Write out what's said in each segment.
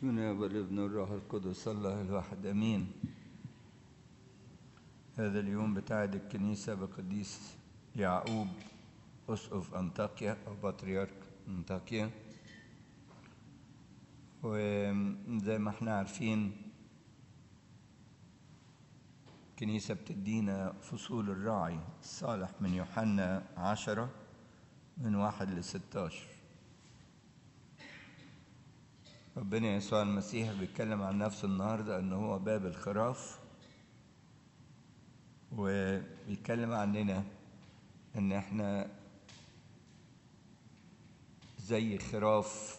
بسم الله والابن والروح القدس الله الواحد امين هذا اليوم بتاعد الكنيسة بقديس يعقوب أسقف أنطاكيا أو بطريرك أنطاكيا وزي ما احنا عارفين الكنيسة بتدينا فصول الراعي الصالح من يوحنا عشرة من واحد لستاشر ربنا يسوع المسيح بيتكلم عن نفسه النهاردة أنه هو باب الخراف وبيتكلم عننا أن احنا زي خراف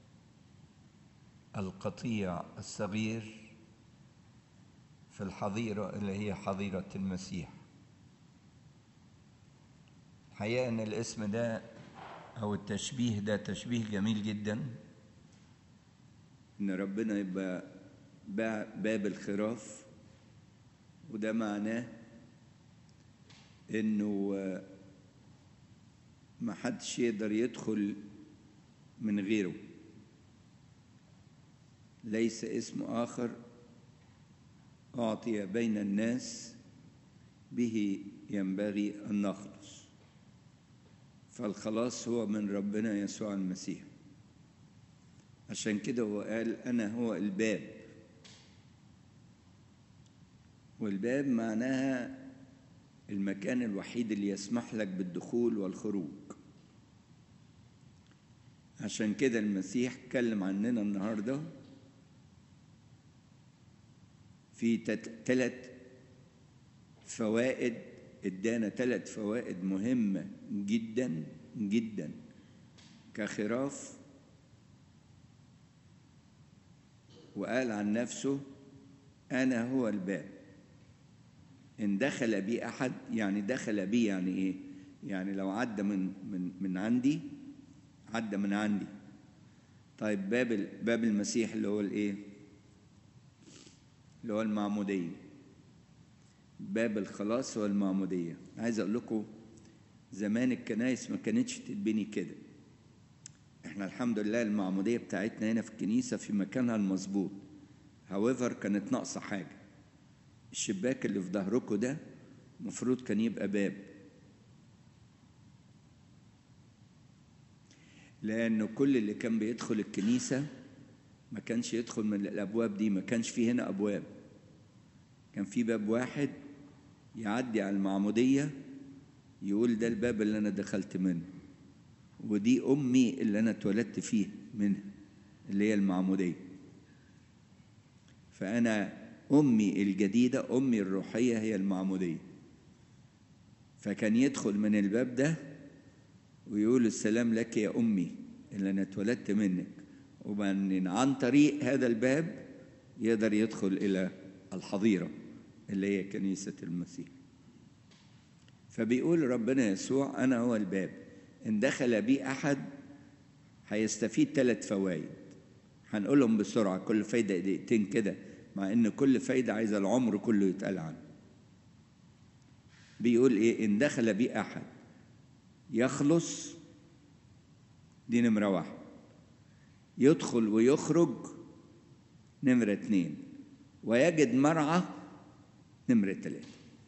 القطيع الصغير في الحظيرة اللي هي حظيرة المسيح الحقيقة أن الاسم ده أو التشبيه ده تشبيه جميل جدا إن ربنا يبقى باب الخراف وده معناه إنه ما حدش يقدر يدخل من غيره ليس اسم آخر أعطي بين الناس به ينبغي أن نخلص فالخلاص هو من ربنا يسوع المسيح عشان كده هو قال أنا هو الباب والباب معناها المكان الوحيد اللي يسمح لك بالدخول والخروج عشان كده المسيح اتكلم عننا النهارده في ثلاث فوائد ادانا ثلاث فوائد مهمه جدا جدا كخراف وقال عن نفسه انا هو الباب ان دخل بي احد يعني دخل بي يعني ايه يعني لو عدى من من من عندي عدى من عندي طيب باب باب المسيح اللي هو الايه اللي هو المعمودية باب الخلاص هو المعمودية عايز أقول لكم زمان الكنايس ما كانتش تتبني كده احنا الحمد لله المعمودية بتاعتنا هنا في الكنيسة في مكانها المظبوط هاويفر كانت ناقصة حاجة الشباك اللي في ظهركم ده المفروض كان يبقى باب لأنه كل اللي كان بيدخل الكنيسة ما كانش يدخل من الابواب دي ما كانش في هنا ابواب كان في باب واحد يعدي على المعموديه يقول ده الباب اللي انا دخلت منه ودي امي اللي انا اتولدت فيه منها اللي هي المعموديه فانا امي الجديده امي الروحيه هي المعموديه فكان يدخل من الباب ده ويقول السلام لك يا امي اللي انا اتولدت منك وبعدين عن طريق هذا الباب يقدر يدخل إلى الحظيرة اللي هي كنيسة المسيح فبيقول ربنا يسوع أنا هو الباب إن دخل بي أحد هيستفيد ثلاث فوائد هنقولهم بسرعة كل فايدة دقيقتين كده مع إن كل فايدة عايزة العمر كله يتقال عنه بيقول إيه إن دخل بي أحد يخلص دي نمرة واحد يدخل ويخرج نمرة اتنين ويجد مرعى نمرة تلاتة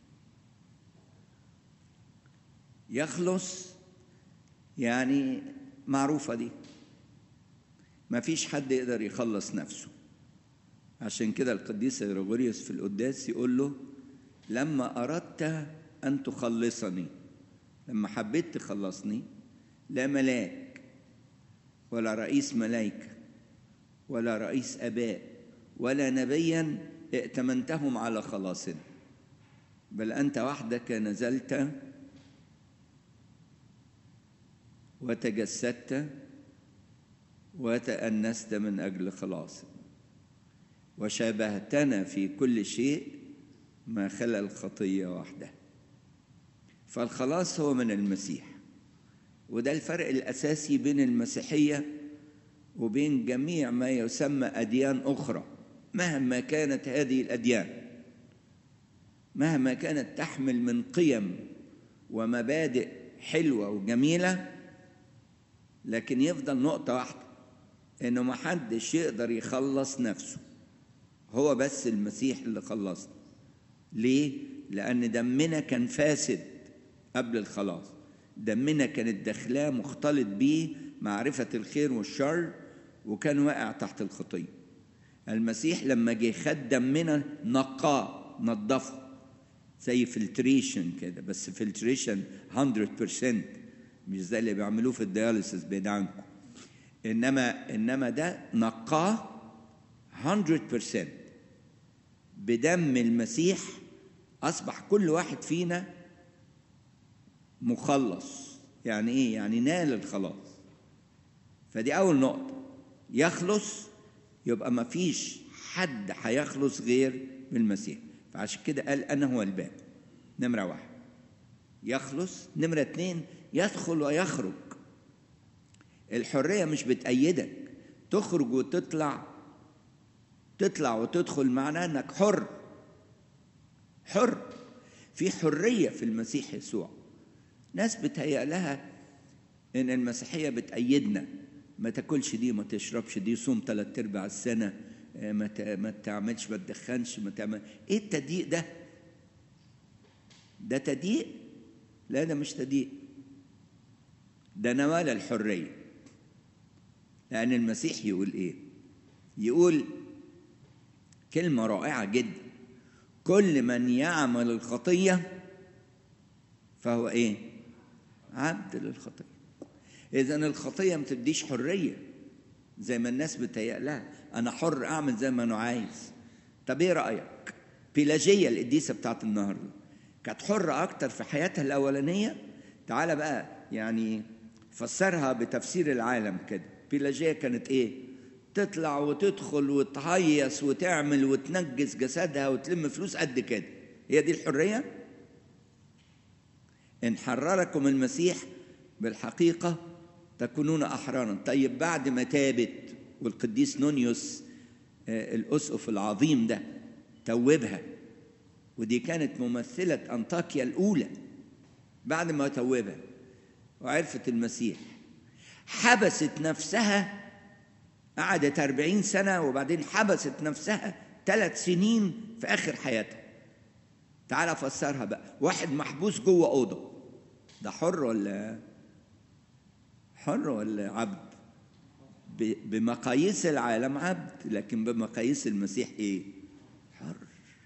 يخلص يعني معروفة دي ما فيش حد يقدر يخلص نفسه عشان كده القديس غريغوريوس في القداس يقول له لما أردت أن تخلصني لما حبيت تخلصني لا ملاك ولا رئيس ملائكة ولا رئيس أباء ولا نبيا ائتمنتهم على خلاصنا بل أنت وحدك نزلت وتجسدت وتأنست من أجل خلاصنا وشابهتنا في كل شيء ما خلا الخطية وحده فالخلاص هو من المسيح وده الفرق الأساسي بين المسيحية وبين جميع ما يسمى أديان أخرى مهما كانت هذه الأديان مهما كانت تحمل من قيم ومبادئ حلوة وجميلة لكن يفضل نقطة واحدة انه ما حدش يقدر يخلص نفسه هو بس المسيح اللي خلصنا ليه لان دمنا كان فاسد قبل الخلاص دمنا كانت داخلاه مختلط بيه معرفه الخير والشر وكان واقع تحت الخطيه المسيح لما جه خد دمنا نقاه نظفه زي فلتريشن كده بس فلتريشن 100% مش زي اللي بيعملوه في الدياليسيس بعيد عنكم انما انما ده نقاه 100% بدم المسيح اصبح كل واحد فينا مخلص يعني ايه يعني نال الخلاص فدي اول نقطه يخلص يبقى ما فيش حد هيخلص غير بالمسيح فعشان كده قال انا هو الباب نمره واحد يخلص نمره اتنين يدخل ويخرج الحريه مش بتأيدك تخرج وتطلع تطلع وتدخل معناه انك حر حر في حريه في المسيح يسوع ناس بتهيأ لها ان المسيحيه بتأيدنا ما تاكلش دي ما تشربش دي صوم ثلاث ارباع السنه ما ما تعملش ما تدخنش ما تعمل ايه التضييق ده ده تضييق لا ده مش تضييق ده نوال الحريه لان المسيح يقول ايه يقول كلمه رائعه جدا كل من يعمل الخطيه فهو ايه عبد للخطيه اذا الخطيه ما تديش حريه زي ما الناس بتهيأ لها انا حر اعمل زي ما انا عايز طب ايه رايك بيلاجيه القديسه بتاعت النهارده كانت حره اكتر في حياتها الاولانيه تعالى بقى يعني فسرها بتفسير العالم كده بيلاجيه كانت ايه تطلع وتدخل وتهيص وتعمل وتنجس جسدها وتلم فلوس قد كده هي دي الحريه ان حرركم المسيح بالحقيقه تكونون احرارا طيب بعد ما تابت والقديس نونيوس الاسقف العظيم ده توبها ودي كانت ممثله انطاكيا الاولى بعد ما توبها وعرفت المسيح حبست نفسها قعدت أربعين سنة وبعدين حبست نفسها ثلاث سنين في آخر حياتها تعال أفسرها بقى واحد محبوس جوه أوضة ده حر ولا حر ولا عبد بمقاييس العالم عبد لكن بمقاييس المسيح ايه حر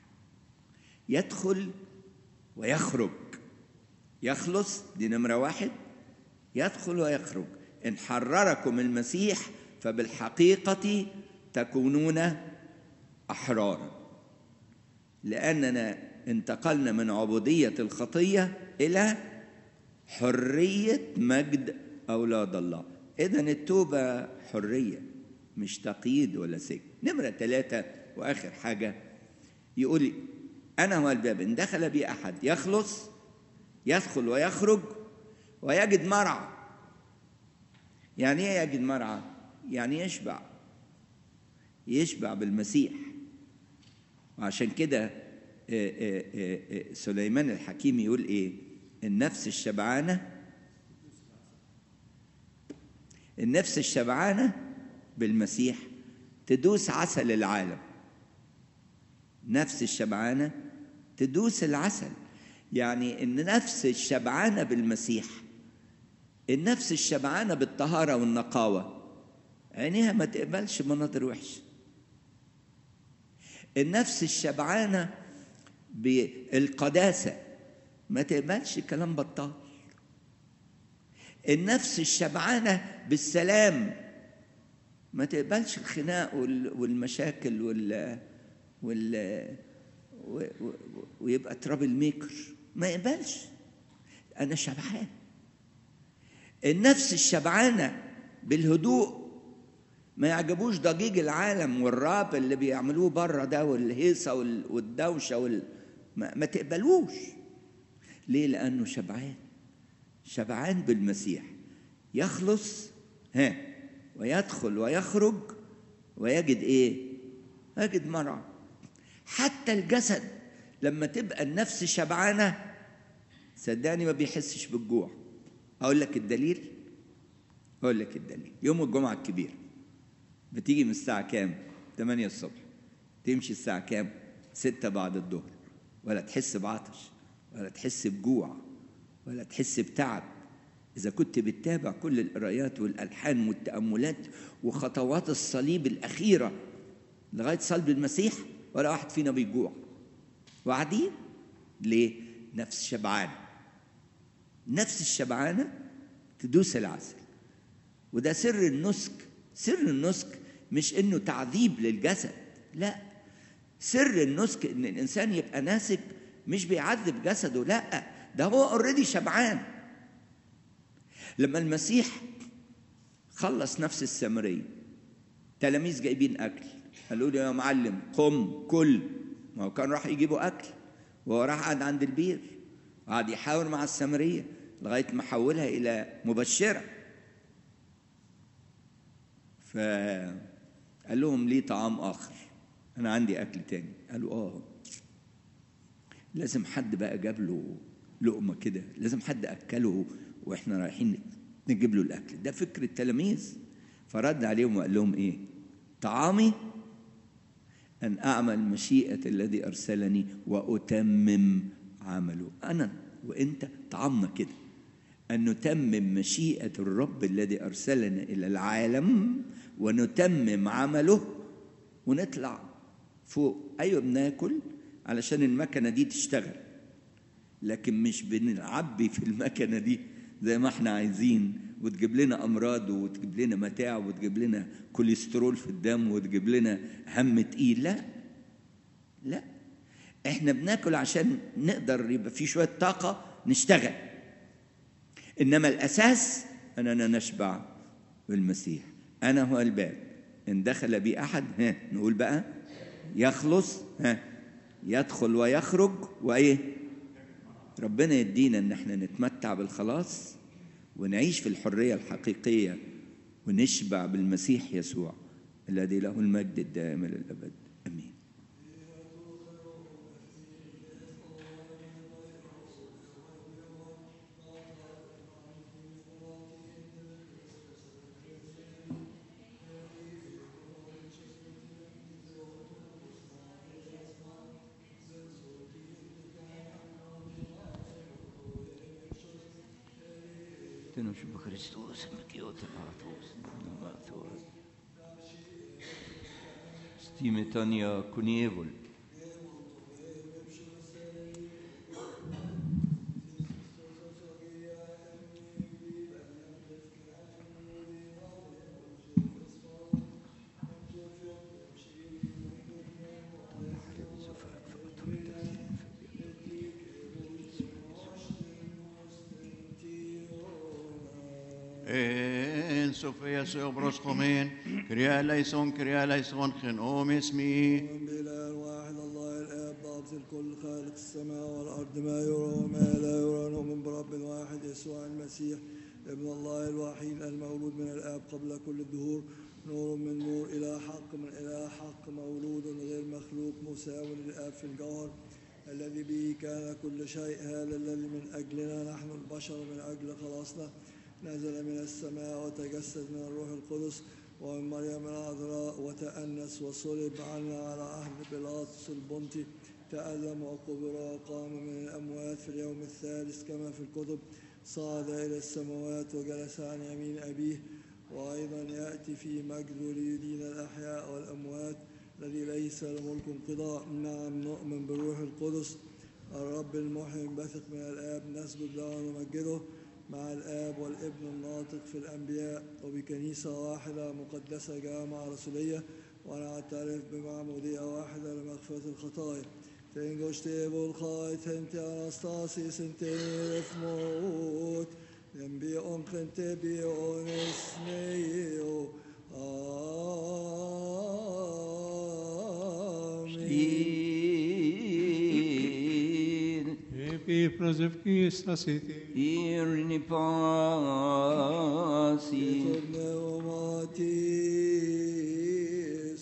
يدخل ويخرج يخلص دي نمرة واحد يدخل ويخرج إن حرركم المسيح فبالحقيقة تكونون أحرارا لأننا انتقلنا من عبودية الخطية إلى حرية مجد أولاد الله إذا التوبة حرية مش تقييد ولا سجن نمرة ثلاثة وآخر حاجة يقول أنا هو الباب إن دخل بي أحد يخلص يدخل ويخرج ويجد مرعى يعني إيه يجد مرعى؟ يعني يشبع يشبع بالمسيح وعشان كده سليمان الحكيم يقول ايه النفس الشبعانه النفس الشبعانه بالمسيح تدوس عسل العالم نفس الشبعانه تدوس العسل يعني النفس الشبعانه بالمسيح النفس الشبعانه بالطهاره والنقاوه عينيها ما تقبلش مناظر وحشه النفس الشبعانه بالقداسه ما تقبلش كلام بطال النفس الشبعانه بالسلام ما تقبلش الخناق والمشاكل وال وال ويبقى ترابل ميكر ما يقبلش انا شبعان النفس الشبعانه بالهدوء ما يعجبوش ضجيج العالم والراب اللي بيعملوه بره ده والهيصه والدوشه وال... ما, ما تقبلوش ليه لانه شبعان شبعان بالمسيح يخلص ها ويدخل ويخرج ويجد ايه يجد مرعى حتى الجسد لما تبقى النفس شبعانه صدقني ما بيحسش بالجوع اقول لك الدليل اقول لك الدليل يوم الجمعه الكبير بتيجي من الساعة كام؟ 8 الصبح تمشي الساعة كام؟ 6 بعد الظهر ولا تحس بعطش ولا تحس بجوع ولا تحس بتعب إذا كنت بتتابع كل القرايات والألحان والتأملات وخطوات الصليب الأخيرة لغاية صلب المسيح ولا واحد فينا بيجوع وقاعدين ليه؟ نفس شبعانة نفس الشبعانة تدوس العسل وده سر النسك سر النسك مش انه تعذيب للجسد لا سر النسك ان الانسان يبقى ناسك مش بيعذب جسده لا ده هو اوريدي شبعان لما المسيح خلص نفس السامريه تلاميذ جايبين اكل قالوا له يا معلم قم كل ما هو كان راح يجيبوا اكل وهو راح قعد عند البير وقعد يحاور مع السامريه لغايه ما حولها الى مبشره فقال لهم ليه طعام اخر انا عندي اكل تاني قالوا اه لازم حد بقى جاب له لقمه كده لازم حد اكله واحنا رايحين نجيب له الاكل ده فكر التلاميذ فرد عليهم وقال لهم ايه طعامي ان اعمل مشيئه الذي ارسلني واتمم عمله انا وانت طعامنا كده ان نتمم مشيئه الرب الذي ارسلنا الى العالم ونتمم عمله ونطلع فوق ايوه بناكل علشان المكنه دي تشتغل لكن مش بنعبي في المكنه دي زي ما احنا عايزين وتجيب لنا امراض وتجيب لنا متاع وتجيب لنا كوليسترول في الدم وتجيب لنا هم تقيل لا لا احنا بناكل عشان نقدر يبقى في شويه طاقه نشتغل انما الاساس اننا نشبع بالمسيح انا هو الباب ان دخل بي احد ها نقول بقى يخلص ها يدخل ويخرج وايه ربنا يدينا ان احنا نتمتع بالخلاص ونعيش في الحريه الحقيقيه ونشبع بالمسيح يسوع الذي له المجد الدائم الى الابد امين تنشب بخريستوس مكيوت العطوس نماثوس ستيمتانيا كونيفول En Sofia Söbroskomén, Kria Leison, Kria Leison, Genom اسمي نؤمن بإله واحد الله الآب ضابط الكل خالق السماء والأرض ما يرى وما لا يرى نؤمن برب واحد يسوع المسيح ابن الله الوحيد المولود من الآب قبل كل الدهور نور من نور إلى حق من إلى حق مولود غير مخلوق مساو للآب في الجوهر الذي به كان كل شيء هذا الذي من أجلنا نحن البشر من أجل خلاصنا نزل من السماء وتجسد من الروح القدس ومن مريم العذراء وتأنس وصلب عنا على عهد بيلاطس البنطي تألم وقبر وقام من الأموات في اليوم الثالث كما في الكتب صعد إلى السماوات وجلس عن يمين أبيه وأيضا يأتي في مجده ليدين الأحياء والأموات الذي ليس لملك انقضاء نعم نؤمن بالروح القدس الرب المحيي بثق من الآب نسجد له ونمجده مع الآب والابن الناطق في الأنبياء وبكنيسة واحدة مقدسة جامعة رسولية ونعترف بمعمودية واحدة لمغفرة الخطايا Tengo stevul chait hente anastasis hente refmot Nembi on hente bi ones neo Amen Stir Epi prozevki strasiti. irni pasi Pneumati